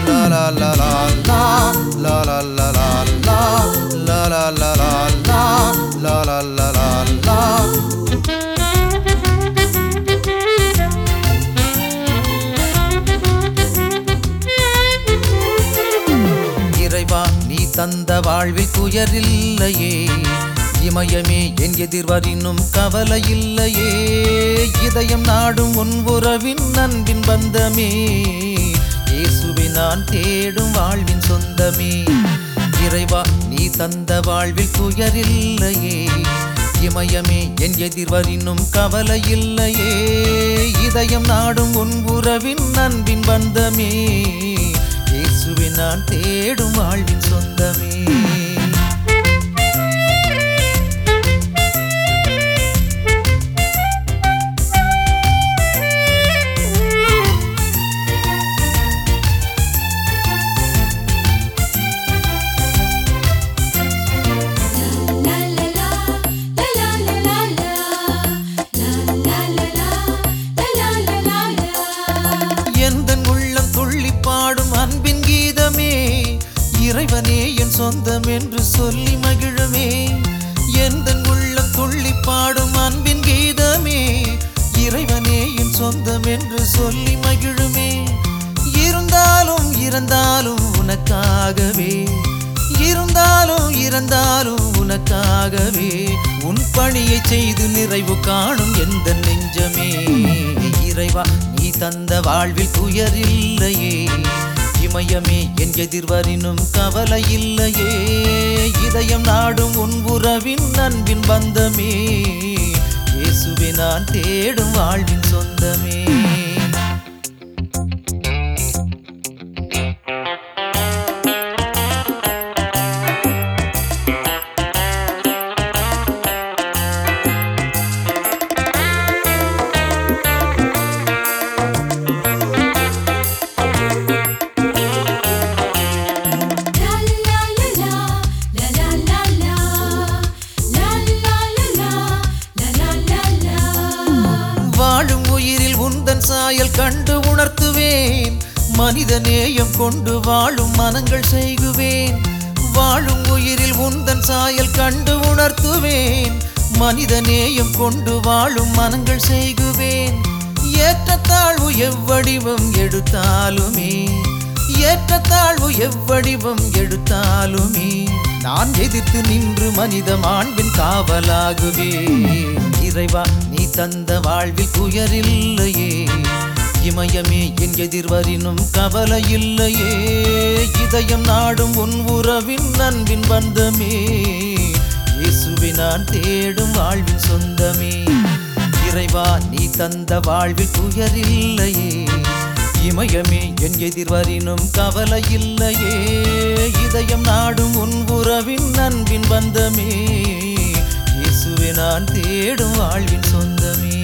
la la la la la la la la la la la la la la la la la la la இறைவா நீ தந்த வாழ்வில் துயரில்லையே இமயமே என் எதிர்வரினும் கவலை இல்லையே இதயம் நாடும் உன் உறவின் அன்பின் பந்தமே இயேசுவை நான் தேடும் வாழ்வின் சொந்தமே இறைவா நீ தந்த வாழ்வில் துயரில்லையே இமயமே என் எதிர்வரினும் கவலை இல்லையே இதயம் நாடும் உன் உறவின் அன்பின் பந்தமே இயேசுவை நான் தேடும் வாழ்வின் சொந்தமே எந்தன் உள்ளம் துள்ளி பாடும் அன்பின் கீதமே இறைவனே என் சொந்தம் என்று சொல்லி மகிழுமே எந்தன் உள்ளம் துள்ளி பாடும் அன்பின் கீதமே இறைவனே என் சொந்தம் என்று சொல்லி மகிழுமே இருந்தாலும் இறந்தாலும் உனக்காகவே இருந்தாலும் இறந்தாலும் உனக்காகவே உன் பணியை செய்து நிறைவு காணும் எந்த நெஞ்சமே இறைவா நீ தந்த வாழ்வில் துயரில்லையே இமயமே என் எதிர்வரினும் கவலை இல்லையே இதயம் நாடும் உன் உறவின் அன்பின் பந்தமே இயேசுவே நான் தேடும் வாழ்வின் சொந்தமே வாழும் உயிரில் உந்தன் சாயல் கண்டு உணர்த்துவேன் மனித நேயம் கொண்டு வாழும் மனங்கள் செய்குவேன் வாழும் உயிரில் உந்தன் சாயல் கண்டு உணர்த்துவேன் மனித நேயம் கொண்டு வாழும் மனங்கள் செய்குவேன் ஏற்றத்தாழ்வு எவ்வடிவம் எடுத்தாலுமே ஏற்றத்தாழ்வு எவ்வடிவம் எடுத்தாலுமே நான் எதிர்த்து நின்று மனித மாண்பின் காவலாகுவே இறைவா நீ தந்த வாழ்வில் துயரில்லையே இமயமே என் எதிர்வரினும் கவலை இல்லையே இதயம் நாடும் உன் உறவின் அன்பின் பந்தமே இயேசுவை நான் தேடும் வாழ்வின் சொந்தமே இறைவா நீ தந்த வாழ்வில் துயரில்லையே இமயமே என் எதிர்வரினும் கவலை இல்லையே இதயம் நாடும் உன் உறவின் அன்பின் பந்தமே இயேசுவை நான் தேடும் வாழ்வின் சொந்தமே